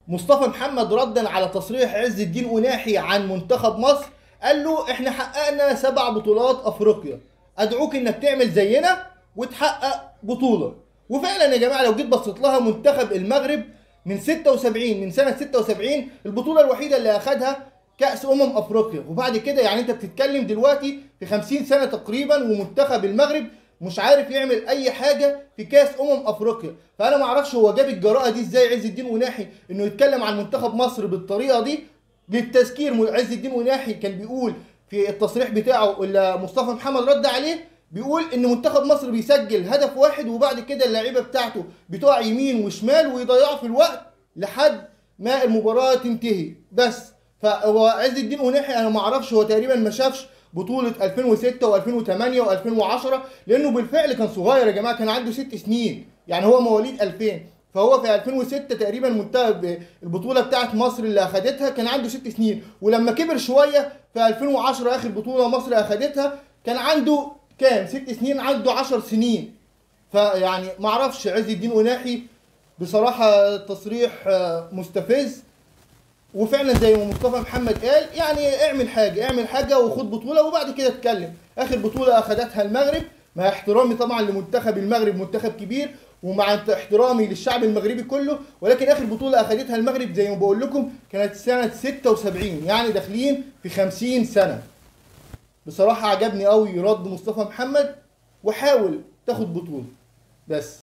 مصطفى محمد ردا على تصريح عز الدين أناحي عن منتخب مصر قال له احنا حققنا سبع بطولات افريقيا ادعوك انك تعمل زينا وتحقق بطولة وفعلا يا جماعة لو جيت بصيت لها منتخب المغرب من 76 من سنة 76 البطولة الوحيدة اللي اخدها كأس أمم أفريقيا وبعد كده يعني أنت بتتكلم دلوقتي في 50 سنة تقريبا ومنتخب المغرب مش عارف يعمل أي حاجة في كأس أمم أفريقيا فأنا معرفش هو جاب الجراءة دي إزاي عز الدين وناحي إنه يتكلم عن منتخب مصر بالطريقة دي للتذكير عز الدين وناحي كان بيقول في التصريح بتاعه اللي مصطفى محمد رد عليه بيقول ان منتخب مصر بيسجل هدف واحد وبعد كده اللعيبه بتاعته بتقع يمين وشمال ويضيعوا في الوقت لحد ما المباراه تنتهي بس فهو عز الدين وناحي انا ما اعرفش هو تقريبا ما شافش بطولة 2006 و2008 و2010 لأنه بالفعل كان صغير يا جماعة كان عنده ست سنين يعني هو مواليد 2000 فهو في 2006 تقريبا منتهى البطولة بتاعت مصر اللي أخدتها كان عنده ست سنين ولما كبر شوية في 2010 آخر بطولة مصر أخدتها كان عنده كام ست سنين عنده 10 سنين فيعني ما اعرفش عز الدين أناحي بصراحة تصريح آه، مستفز وفعلا زي ما مصطفى محمد قال يعني اعمل حاجه اعمل حاجه وخد بطوله وبعد كده اتكلم اخر بطوله اخذتها المغرب مع احترامي طبعا لمنتخب المغرب منتخب كبير ومع احترامي للشعب المغربي كله ولكن اخر بطوله اخذتها المغرب زي ما بقول لكم كانت سنه 76 يعني داخلين في 50 سنه بصراحه عجبني قوي رد مصطفى محمد وحاول تاخد بطوله بس